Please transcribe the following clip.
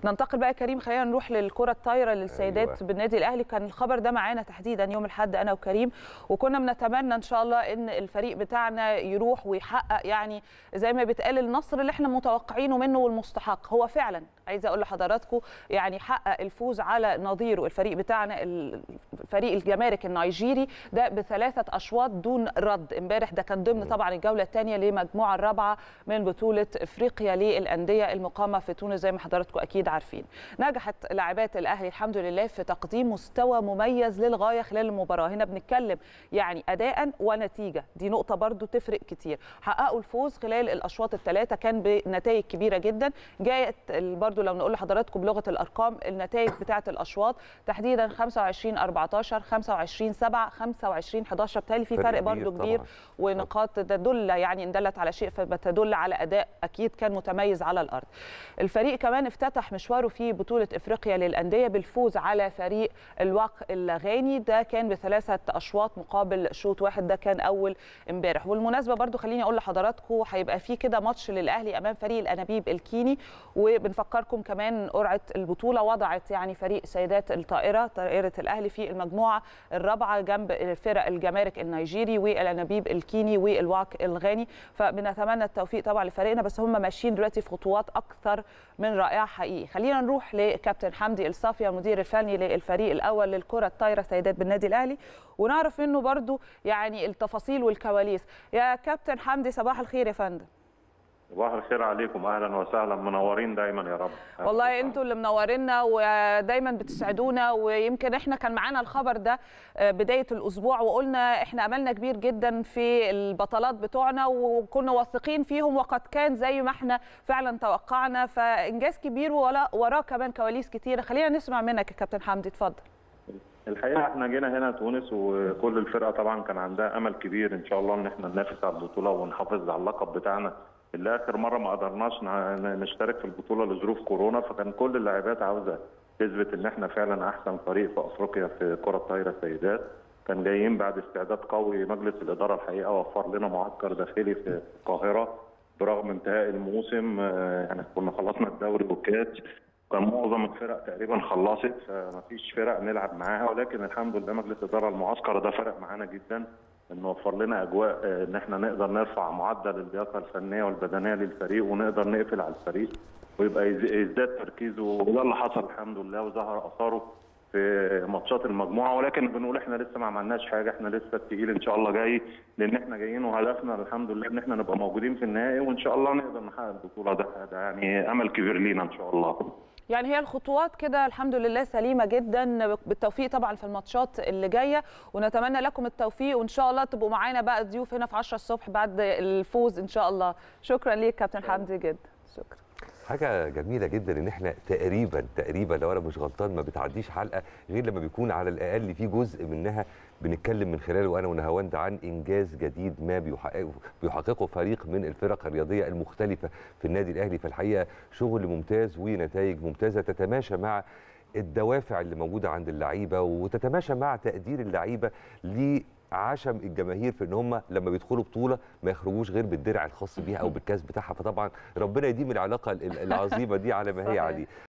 ننتقل بقى يا كريم خلينا نروح للكره الطايره للسيدات أيوة. بالنادي الاهلي كان الخبر ده معانا تحديدا يوم الاحد انا وكريم وكنا بنتمنى ان شاء الله ان الفريق بتاعنا يروح ويحقق يعني زي ما بيتقال النصر اللي احنا متوقعينه منه والمستحق هو فعلا عايزه اقول لحضراتكم يعني حقق الفوز على نظيره الفريق بتاعنا الفريق الجمارك النيجيري ده بثلاثه اشواط دون رد امبارح ده كان ضمن طبعا الجوله الثانيه لمجموعه الرابعه من بطوله افريقيا للانديه المقامه في تونس زي ما حضراتكم اكيد عارفين نجحت لاعبات الاهلي الحمد لله في تقديم مستوى مميز للغايه خلال المباراه هنا بنتكلم يعني اداء ونتيجه دي نقطه برضو تفرق كتير حققوا الفوز خلال الاشواط الثلاثه كان بنتائج كبيره جدا جاءت برضو لو نقول لحضراتكم بلغه الارقام النتائج بتاعه الاشواط تحديدا 25 14 25 7 25 11 بالتالي في فرق برضو كبير طبعاً. ونقاط تدل يعني ان دلت على شيء فبتدل على اداء اكيد كان متميز على الارض الفريق كمان افتتح مشواره في بطوله افريقيا للانديه بالفوز على فريق الواق الغاني ده كان بثلاثه اشواط مقابل شوط واحد ده كان اول امبارح والمناسبه برضو خليني اقول لحضراتكم هيبقى في كده ماتش للاهلي امام فريق الانابيب الكيني وبنفكركم كمان قرعه البطوله وضعت يعني فريق سيدات الطائره طائره الاهلي في المجموعه الرابعه جنب فرق الجمارك النيجيري والانابيب الكيني والواق الغاني فبنتمنى التوفيق طبعا لفريقنا بس هم ماشيين دلوقتي في خطوات اكثر من رائعه حقيقي خلينا نروح لكابتن حمدي الصافي المدير الفني للفريق الاول للكره الطايره سيدات بالنادي الاهلي ونعرف منه برضو يعني التفاصيل والكواليس يا كابتن حمدي صباح الخير يا فندم صباح الخير عليكم اهلا وسهلا منورين دايما يا رب والله انتوا اللي منورينا ودايما بتسعدونا ويمكن احنا كان معانا الخبر ده بدايه الاسبوع وقلنا احنا املنا كبير جدا في البطلات بتوعنا وكنا واثقين فيهم وقد كان زي ما احنا فعلا توقعنا فانجاز كبير ولا وراه كمان كواليس كتيره خلينا نسمع منك يا كابتن حمدي اتفضل الحقيقه احنا جينا هنا تونس وكل الفرقه طبعا كان عندها امل كبير ان شاء الله ان احنا ننافس على البطوله ونحافظ على اللقب بتاعنا اللي اخر مره ما قدرناش نشترك في البطوله لظروف كورونا فكان كل اللاعبات عاوزه تثبت ان احنا فعلا احسن فريق في افريقيا في كره الطايره السيدات كان جايين بعد استعداد قوي مجلس الاداره الحقيقه وفر لنا معسكر داخلي في القاهره برغم انتهاء الموسم يعني كنا خلصنا الدوري والكاس كان معظم الفرق تقريبا خلصت فما فيش فرق نلعب معاها ولكن الحمد لله مجلس الاداره المعسكر ده فرق معانا جدا انه وفر لنا اجواء ان احنا نقدر نرفع معدل اللياقه الفنيه والبدنيه للفريق ونقدر نقفل على الفريق ويبقى يزداد تركيزه وده اللي حصل الحمد لله وظهر اثاره في ماتشات المجموعه ولكن بنقول احنا لسه ما عملناش حاجه احنا لسه التقيل ان شاء الله جاي لان احنا جايين وهدفنا الحمد لله ان احنا نبقى موجودين في النهائي وان شاء الله نقدر نحقق البطوله ده, ده يعني امل كبير لينا ان شاء الله. يعني هي الخطوات كده الحمد لله سليمه جدا بالتوفيق طبعا في الماتشات اللي جايه ونتمنى لكم التوفيق وان شاء الله تبقوا معانا بقى ضيوف هنا في 10 الصبح بعد الفوز ان شاء الله شكرا ليك كابتن حمدي جدا شكرا حاجه جميله جدا ان احنا تقريبا تقريبا لو انا مش غلطان ما بتعديش حلقه غير لما بيكون على الاقل في جزء منها بنتكلم من خلاله انا ونهاوند عن انجاز جديد ما بيحققه بيحققه فريق من الفرق الرياضيه المختلفه في النادي الاهلي فالحقيقه شغل ممتاز ونتائج ممتازه تتماشى مع الدوافع اللي موجوده عند اللعيبه وتتماشى مع تقدير اللعيبه عشم الجماهير في ان هم لما بيدخلوا بطوله ما يخرجوش غير بالدرع الخاص بيها او بالكاس بتاعها فطبعا ربنا يديم العلاقه العظيمه دي على ما هي عليه